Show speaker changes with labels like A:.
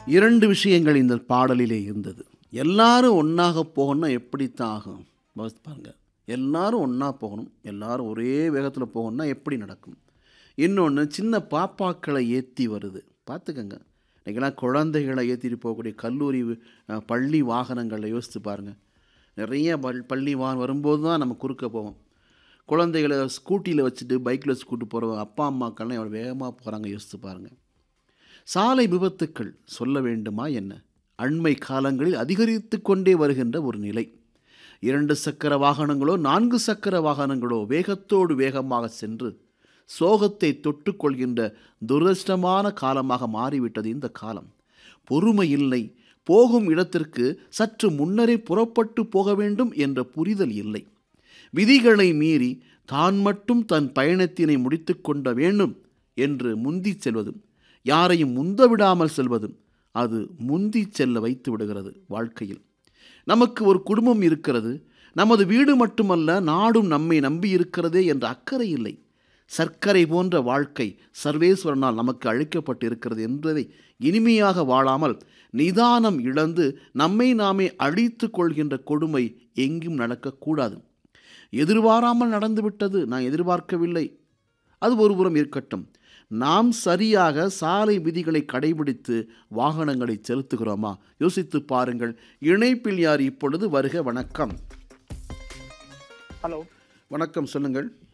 A: இரண்டு விஷயங்கள் இந்த பாடலிலே இருந்தது எல்லாரும் ஒன்றாக போகணும்னா எப்படித்தான் ஆகும் யோசித்து பாருங்க எல்லாரும் ஒன்றா போகணும் எல்லாரும் ஒரே வேகத்தில் போகணும்னா எப்படி நடக்கும் இன்னொன்று சின்ன பாப்பாக்களை ஏற்றி வருது பார்த்துக்கங்க இன்றைக்கெல்லாம் குழந்தைகளை ஏற்றிட்டு போகக்கூடிய கல்லூரி அஹ், பள்ளி வாகனங்களை யோசித்து பாருங்கள் நிறைய பல் பள்ளி வாகனம் வரும்போது தான் நம்ம குறுக்க போவோம் குழந்தைகளை ஸ்கூட்டியில் வச்சுட்டு பைக்கில் வச்சு கூட்டு போகிற அப்பா அம்மாக்கள்லாம் எவ்வளோ வேகமாக போகிறாங்க யோசித்து பாருங்கள் சாலை விபத்துக்கள் சொல்ல வேண்டுமா என்ன அண்மை காலங்களில் அதிகரித்து கொண்டே வருகின்ற ஒரு நிலை இரண்டு சக்கர வாகனங்களோ நான்கு சக்கர வாகனங்களோ வேகத்தோடு வேகமாக சென்று சோகத்தை தொட்டுக்கொள்கின்ற துரதிர்ஷ்டமான காலமாக மாறிவிட்டது இந்த காலம் பொறுமை இல்லை போகும் இடத்திற்கு சற்று முன்னரே புறப்பட்டு போக வேண்டும் என்ற புரிதல் இல்லை விதிகளை மீறி தான் மட்டும் தன் பயணத்தினை முடித்து கொண்ட வேண்டும் என்று முந்திச் செல்வதும் யாரையும் முந்த விடாமல் செல்வதும் அது முந்திச் செல்ல வைத்து விடுகிறது வாழ்க்கையில் நமக்கு ஒரு குடும்பம் இருக்கிறது நமது வீடு மட்டுமல்ல நாடும் நம்மை நம்பி இருக்கிறதே என்ற அக்கறை இல்லை சர்க்கரை போன்ற வாழ்க்கை சர்வேஸ்வரனால் நமக்கு அளிக்கப்பட்டு இருக்கிறது என்பதை இனிமையாக வாழாமல் நிதானம் இழந்து நம்மை நாமே அழித்து கொள்கின்ற கொடுமை எங்கும் நடக்கக்கூடாது எதிர்பாராமல் நடந்துவிட்டது நான் எதிர்பார்க்கவில்லை அது ஒருபுறம் இருக்கட்டும் நாம் சரியாக சாலை விதிகளை கடைபிடித்து வாகனங்களை செலுத்துகிறோமா யோசித்து பாருங்கள் இணைப்பில் யார் இப்பொழுது வருக வணக்கம்
B: ஹலோ
A: வணக்கம் சொல்லுங்கள்